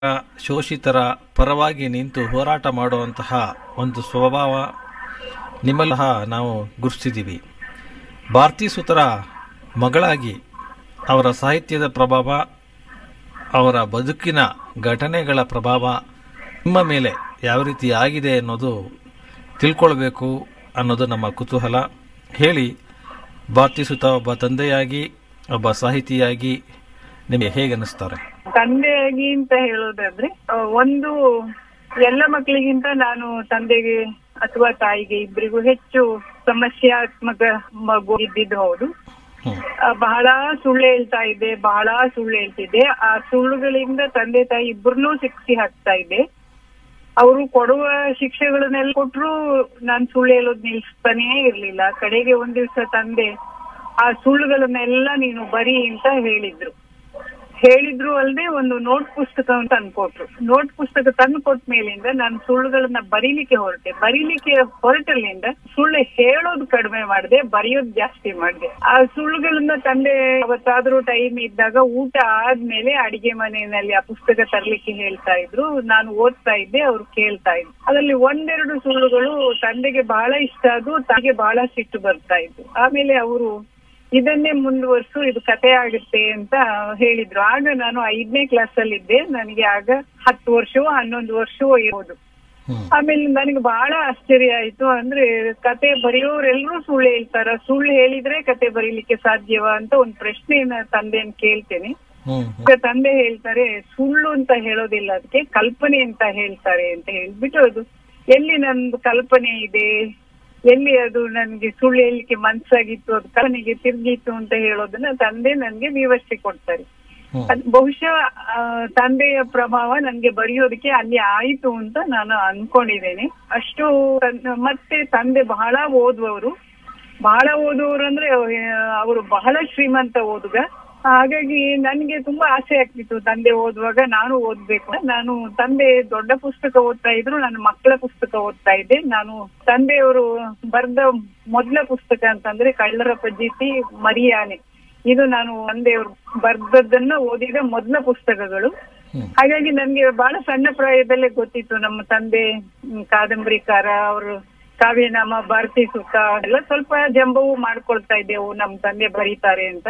ಶೋಷಿತರ ಪರವಾಗಿ ನಿಂತು ಹೋರಾಟ ಮಾಡುವಂತಹ ಒಂದು ಸ್ವಭಾವ ನಿಮ್ಮಲ್ಲ ನಾವು ಗುರುತಿಸಿದ್ದೀವಿ ಭಾರತೀ ಸುತರ ಮಗಳಾಗಿ ಅವರ ಸಾಹಿತ್ಯದ ಪ್ರಭಾವ ಅವರ ಬದುಕಿನ ಘಟನೆಗಳ ಪ್ರಭಾವ ನಿಮ್ಮ ಮೇಲೆ ಯಾವ ರೀತಿ ಆಗಿದೆ ಅನ್ನೋದು ತಿಳ್ಕೊಳ್ಬೇಕು ಅನ್ನೋದು ನಮ್ಮ ಕುತೂಹಲ ಹೇಳಿ ಭಾರತೀ ಸುತ ಒಬ್ಬ ತಂದೆಯಾಗಿ ಒಬ್ಬ ಸಾಹಿತಿಯಾಗಿ ನಿಮಗೆ ಹೇಗೆ ಅನ್ನಿಸ್ತಾರೆ ತಂದೆಯಾಗಿ ಅಂತ ಹೇಳೋದಾದ್ರೆ ಆ, ಒಂದು ಎಲ್ಲ ಮಕ್ಕಳಿಗಿಂತ ನಾನು ತಂದೆಗೆ ಅಥವಾ ತಾಯಿಗೆ ಇಬ್ಬರಿಗೂ ಹೆಚ್ಚು ಸಮಸ್ಯಾತ್ಮಕ ಮಗು ಇದ್ದಿದ್ದು ಹೌದು ಹ್ಮ್ ಆ, ಬಹಳ ಸುಳ್ಳು ಹೇಳ್ತಾ ಇದ್ದೆ ಬಹಳ ಸುಳ್ಳು ಹೇಳ್ತಿದ್ದೆ ಆ ಸುಳ್ಳುಗಳಿಂದ ತಂದೆ ತಾಯಿ ಇಬ್ಬರನ್ನೂ ಶಿಕ್ಷಿ ಹಾಕ್ತಾ ಇದ್ದೆ ಅವರು ಕೊಡುವ ಶಿಕ್ಷೆಗಳನ್ನೆಲ್ಲ ಕೊಟ್ರು ನಾನ್ ಸುಳ್ಳು ಹೇಳೋದ್ ನಿಲ್ಸ್ತಾನೇ ಇರ್ಲಿಲ್ಲ ಕಡೆಗೆ ಒಂದ್ ದಿವ್ಸ ತಂದೆ ಆ ಸುಳ್ಳುಗಳನ್ನೆಲ್ಲ ನೀನು ಬರಿ ಅಂತ ಹೇಳಿದ್ರು ಹೇಳಿದ್ರು ಅಲ್ಲದೆ ಒಂದು ನೋಟ್ ಪುಸ್ತಕವನ್ನು ತಂದ್ಕೊಟ್ರು ನೋಟ್ ಪುಸ್ತಕ ತಂದು ಕೊಟ್ಟ ಮೇಲಿಂದ ನಾನು ಸುಳ್ಳುಗಳನ್ನ ಬರೀಲಿಕ್ಕೆ ಹೊರಟೆ ಬರೀಲಿಕ್ಕೆ ಹೊರಟಲ್ಲಿಂದ ಸುಳ್ಳು ಹೇಳೋದು ಕಡಿಮೆ ಮಾಡಿದೆ ಬರೆಯೋದು ಜಾಸ್ತಿ ಮಾಡಿದೆ ಆ ಸುಳ್ಳುಗಳನ್ನ ತಂದೆ ಅವತ್ತಾದ್ರೂ ಟೈಮ್ ಇದ್ದಾಗ ಊಟ ಆದ್ಮೇಲೆ ಅಡಿಗೆ ಮನೆಯಲ್ಲಿ ಆ ಪುಸ್ತಕ ತರ್ಲಿಕ್ಕೆ ಹೇಳ್ತಾ ಇದ್ರು ನಾನು ಓದ್ತಾ ಇದ್ದೆ ಅವ್ರು ಕೇಳ್ತಾ ಇದ್ರು ಅದರಲ್ಲಿ ಒಂದೆರಡು ಸುಳ್ಳುಗಳು ತಂದೆಗೆ ಬಹಳ ಇಷ್ಟ ಅದು ತಾಯಿಗೆ ಬಹಳ ಸಿಟ್ಟು ಬರ್ತಾ ಇತ್ತು ಆಮೇಲೆ ಅವರು ಇದನ್ನೇ ಮುಂದುವರ್ಸು ಇದು ಕತೆ ಆಗುತ್ತೆ ಅಂತ ಹೇಳಿದ್ರು ಆಗ ನಾನು ಐದನೇ ಕ್ಲಾಸ್ ಅಲ್ಲಿ ಇದ್ದೆ ನನಗೆ ಆಗ ಹತ್ತು ವರ್ಷವೋ ಹನ್ನೊಂದು ವರ್ಷವೋ ಇರೋದು ಹ್ಮ್ ಆಮೇಲೆ ನನಗೆ ಬಹಳ ಆಶ್ಚರ್ಯ ಆಯ್ತು ಅಂದ್ರೆ ಕತೆ ಬರೆಯೋರೆಲ್ಲರೂ ಸುಳ್ಳು ಹೇಳ್ತಾರ ಸುಳ್ಳು ಹೇಳಿದ್ರೆ ಕತೆ ಬರೀಲಿಕ್ಕೆ ಸಾಧ್ಯವಾ ಅಂತ ಒಂದು ಪ್ರಶ್ನೆಯನ್ನ ತಂದೆಯನ್ನು ಕೇಳ್ತೇನೆ ಹ್ಮ್ ಈಗ ತಂದೆ ಹೇಳ್ತಾರೆ ಸುಳ್ಳು ಅಂತ ಹೇಳೋದಿಲ್ಲ ಅದಕ್ಕೆ ಕಲ್ಪನೆ ಅಂತ ಹೇಳ್ತಾರೆ ಅಂತ ಹೇಳ್ಬಿಟ್ಟು ಅದು ಎಲ್ಲಿ ನಂದು ಕಲ್ಪನೆ ಇದೆ ಎಲ್ಲಿ ಅದು ನನ್ಗೆ ಸುಳ್ಳು ಹೇಳಲಿಕ್ಕೆ ಮನ್ಸಾಗಿತ್ತು ಅದು ಕಲ್ಪನೆಗೆ ತಿರ್ಗಿತ್ತು ಅಂತ ಹೇಳೋದನ್ನ ತಂದೆ ನನ್ಗೆ ವಿವರಿಸಿ ಕೊಡ್ತಾರೆ ಹ್ಮ್ ಅದ್ ಬಹುಶಃ ಆ, ತಂದೆಯ ಪ್ರಭಾವ ನನ್ಗೆ ಬರೆಯೋದಕ್ಕೆ ಅಲ್ಲಿ ಆಯ್ತು ಅಂತ ನಾನು ಅನ್ಕೊಂಡಿದ್ದೇನೆ ಅಷ್ಟು ತನ್- ಮತ್ತೆ ತಂದೆ ಬಹಳ ಓದುವವರು ಬಹಳ ಓದುವವರು ಅಂದ್ರೆ ಅವರು ಬಹಳ ಶ್ರೀಮಂತ ಓದುಗ ಹಾಗಾಗಿ ನನ್ಗೆ ತುಂಬಾ ಆಸೆ ಆಗ್ತಿತ್ತು ತಂದೆ ಓದುವಾಗ ನಾನು ಓದ್ಬೇಕು ನಾನು ತಂದೆ ದೊಡ್ಡ ಪುಸ್ತಕ ಓದ್ತಾ ಇದ್ರು ನನ್ನ ಮಕ್ಕಳ ಪುಸ್ತಕ ಓದ್ತಾ ಇದ್ದೆ ನಾನು ತಂದೆಯವರು ಬರೆದ ಮೊದಲ ಪುಸ್ತಕ ಅಂತಂದ್ರೆ ಕಳ್ಳರ ಪಜ್ಜಿತಿ ಮರಿಯಾನೆ ಇದು ನಾನು ತಂದೆಯವರು ಬರ್ದದ್ದನ್ನ ಓದಿದ ಮೊದಲ ಪುಸ್ತಕಗಳು ಹ್ಮ್. ಹಾಗಾಗಿ ನನ್ಗೆ ಬಹಳ ಸಣ್ಣ ಪ್ರಾಯದಲ್ಲೇ ಗೊತ್ತಿತ್ತು ನಮ್ಮ ತಂದೆ ಹ್ಮ್, ಕಾದಂಬರಿಕಾರ ಅವರು ಕಾವ್ಯನಾಮ ಭಾರತಿ ಸುತ್ತ ಎಲ್ಲ ಸ್ವಲ್ಪ ಜಂಬವು ಮಾಡ್ಕೊಳ್ತಾ ಇದ್ದೆವು ನಮ್ಮ ತಂದೆ ಬರೀತಾರೆ ಅಂತ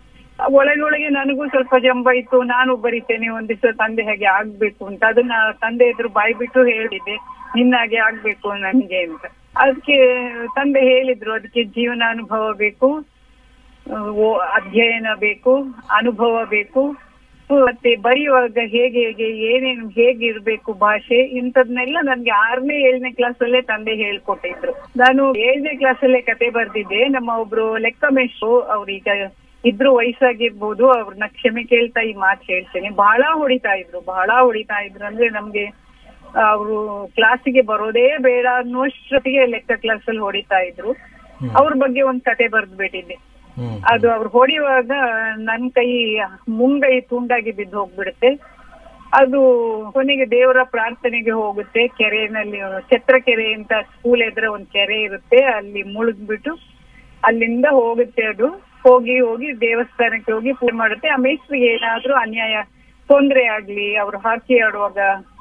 ಒಳಗೊಳಗೆ ನನಗೂ ಸ್ವಲ್ಪ ಜಂಬ ಇತ್ತು ನಾನು ಬರಿತೇನೆ ಒಂದ್ ದಿವಸ ತಂದೆ ಹಾಗೆ ಆಗ್ಬೇಕು ಅಂತ ಅದನ್ನ ತಂದೆ ಎದುರು ಬಾಯಿ ಬಿಟ್ಟು ಹೇಳಿದ್ದೆ ನಿನ್ನ ಹಾಗೆ ಆಗ್ಬೇಕು ನನ್ಗೆ ಅಂತ ಅದಕ್ಕೆ ತಂದೆ ಹೇಳಿದ್ರು ಅದಕ್ಕೆ ಜೀವನಾನುಭವ ಬೇಕು ಓ- ಅಧ್ಯಯನ ಬೇಕು ಅನುಭವ ಬೇಕು ಮತ್ತೆ ಬರೆಯುವಾಗ ಹೇಗೆ ಹೇಗೆ ಏನೇನು ಹೇಗಿರ್ಬೇಕು ಭಾಷೆ ಇಂಥದ್ನೆಲ್ಲ ನನ್ಗೆ ಆರನೇ ಏಳನೇ ಕ್ಲಾಸ್ ಅಲ್ಲೇ ತಂದೆ ಹೇಳ್ಕೊಟ್ಟಿದ್ರು ನಾನು ಏಳನೇ ಕ್ಲಾಸ್ ಅಲ್ಲೇ ಕತೆ ಬರ್ದಿದ್ದೆ ನಮ್ಮ ಒಬ್ರು ಲೆಕ್ಕ ಮೇಷ್ಟ್ರು ಅವ್ರೀಗ ಇದ್ರು ವಯಸ್ಸಾಗಿರ್ಬೋದು ಅವ್ರನ್ನ ಕ್ಷಮೆ ಕೇಳ್ತಾ ಈ ಮಾತು ಹೇಳ್ತೇನೆ ಬಹಳ ಹೊಡಿತಾ ಇದ್ರು ಬಹಳ ಹೊಡಿತಾ ಇದ್ರು ಅಂದ್ರೆ ನಮ್ಗೆ ಅವರು ಕ್ಲಾಸಿಗೆ ಬರೋದೇ ಬೇಡ ಅನ್ನೋಷ್ಟೊತ್ತಿಗೆ ಲೆಕ್ಕ ಕ್ಲಾಸ್ ಅಲ್ಲಿ ಹೊಡಿತಾ ಇದ್ರು ಅವ್ರ ಬಗ್ಗೆ ಒಂದ್ ಕತೆ ಬರ್ದ್ಬಿಟ್ಟಿದ್ದೆ ಹ್ಮ್ ಅದು ಅವ್ರು ಹೊಡೆಯುವಾಗ ನನ್ ಕೈ ಮುಂಗೈ ತುಂಡಾಗಿ ಬಿದ್ದು ಹೋಗ್ಬಿಡುತ್ತೆ ಅದು ಕೊನೆಗೆ ದೇವರ ಪ್ರಾರ್ಥನೆಗೆ ಹೋಗುತ್ತೆ ಕೆರೆನಲ್ಲಿ ಛತ್ರಕೆರೆ ಅಂತ ಸ್ಕೂಲ್ ಎದುರ ಒಂದ್ ಕೆರೆ ಇರುತ್ತೆ ಅಲ್ಲಿ ಮುಳುಗ್ಬಿಟ್ಟು ಅಲ್ಲಿಂದ ಹೋಗುತ್ತೆ ಅದು ಹೋಗಿ ಹೋಗಿ ದೇವಸ್ಥಾನಕ್ಕೆ ಹೋಗಿ ಪೂಜೆ ಮಾಡುತ್ತೆ ಆ ಮೇಸ್ತ್ರಿಗೆ ಏನಾದ್ರೂ ಅನ್ಯಾಯ ತೊಂದ್ರೆ ಆಗ್ಲಿ ಅವ್ರು ಹಾಕಿ ಆಡುವಾಗ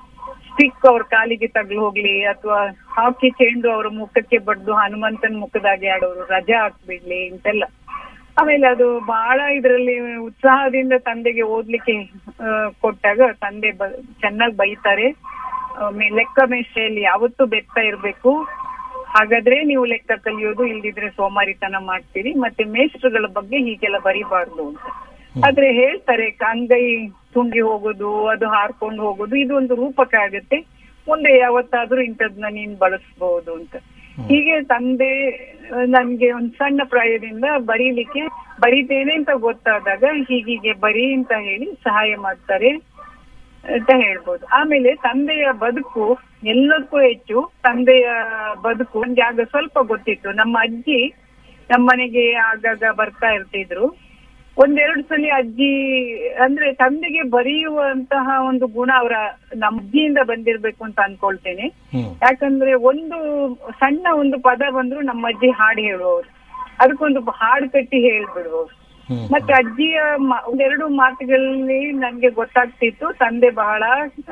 ಸ್ಟಿಕ್ ಅವ್ರ ಕಾಲಿಗೆ ತಗ್ಲು ಹೋಗ್ಲಿ ಅಥವಾ ಹಾಕಿ ಚೆಂಡು ಅವ್ರ ಮುಖಕ್ಕೆ ಬಡ್ದು ಹನುಮಂತನ ಮುಖದಾಗೆ ಆಡೋರು ರಜಾ ಹಾಕ್ಬಿಡ್ಲಿ ಇಂತೆಲ್ಲ ಆಮೇಲೆ ಅದು ಬಹಳ ಇದ್ರಲ್ಲಿ ಉತ್ಸಾಹದಿಂದ ತಂದೆಗೆ ಓದ್ಲಿಕ್ಕೆ ಆ, ಕೊಟ್ಟಾಗ ತಂದೆ ಬ- ಚೆನ್ನಾಗ್ ಬೈತಾರೆ ಆಮೇಲೆ ಲೆಕ್ಕ ಮೇಷ್ಟ್ರೆಯಲ್ಲಿ ಯಾವತ್ತೂ ಬೆತ್ತ ಇರ್ಬೇಕು ಹಾಗಾದ್ರೆ ನೀವು ಲೆಕ್ಕ ಕಲಿಯೋದು ಇಲ್ದಿದ್ರೆ ಸೋಮಾರಿತನ ಮಾಡ್ತೀರಿ ಮತ್ತೆ ಮೇಷ್ಟ್ರುಗಳ ಬಗ್ಗೆ ಹೀಗೆಲ್ಲ ಬರಿಬಾರ್ದು ಅಂತ ಆದ್ರೆ ಹೇಳ್ತಾರೆ ಅಂಗೈ ತುಂಗಿ ಹೋಗೋದು ಅದು ಹಾರ್ಕೊಂಡು ಹೋಗೋದು ಇದು ಒಂದು ರೂಪಕ ಆಗುತ್ತೆ ಮುಂದೆ ಯಾವತ್ತಾದ್ರೂ ಇಂಥದ್ನ ನೀನ್ ಬಳಸ್ಬಹುದು ಅಂತ ಹೀಗೆ ತಂದೆ ಆ, ನನ್ಗೆ ಒಂದ್ ಸಣ್ಣ ಪ್ರಾಯದಿಂದ ಬರೀಲಿಕ್ಕೆ ಬರೀತೇನೆ ಅಂತ ಗೊತ್ತಾದಾಗ ಹೀಗೀಗೆ ಬರೀ ಅಂತ ಹೇಳಿ ಸಹಾಯ ಮಾಡ್ತಾರೆ ಅಂತ ಹೇಳ್ಬೋದು ಆಮೇಲೆ ತಂದೆಯ ಬದುಕು ಎಲ್ಲದಕ್ಕೂ ಹೆಚ್ಚು ತಂದೆಯ ಬದುಕು ನನ್ಗೆ ಆಗ ಸ್ವಲ್ಪ ಗೊತ್ತಿತ್ತು ನಮ್ಮ ಅಜ್ಜಿ ನಮ್ಮನೆಗೆ ಆಗಾಗ ಬರ್ತಾ ಇರ್ತಿದ್ರು ಒಂದೆರಡು ಸಲ ಅಜ್ಜಿ ಅಂದ್ರೆ ತಂದೆಗೆ ಬರೆಯುವಂತಹ ಒಂದು ಗುಣ ಅವರ ನಮ್ಮ ಅಜ್ಜಿಯಿಂದ ಬಂದಿರ್ಬೇಕು ಅಂತ ಅನ್ಕೊಳ್ತೇನೆ ಹ್ಮ್ ಯಾಕಂದ್ರೆ ಒಂದು ಸಣ್ಣ ಒಂದು ಪದ ಬಂದ್ರು ನಮ್ಮ ಅಜ್ಜಿ ಹಾಡು ಹೇಳುವವರು ಅದಕ್ಕೊಂದು ಹಾಡು ಕಟ್ಟಿ ಹೇಳ್ಬಿಡುವವರು ಹ್ಮ್. ಮತ್ತೆ ಅಜ್ಜಿಯ ಮ- ಒಂದೆರಡು ಮಾತುಗಳಲ್ಲಿ ನನ್ಗೆ ಗೊತ್ತಾಗ್ತಿತ್ತು ತಂದೆ ಬಹಳ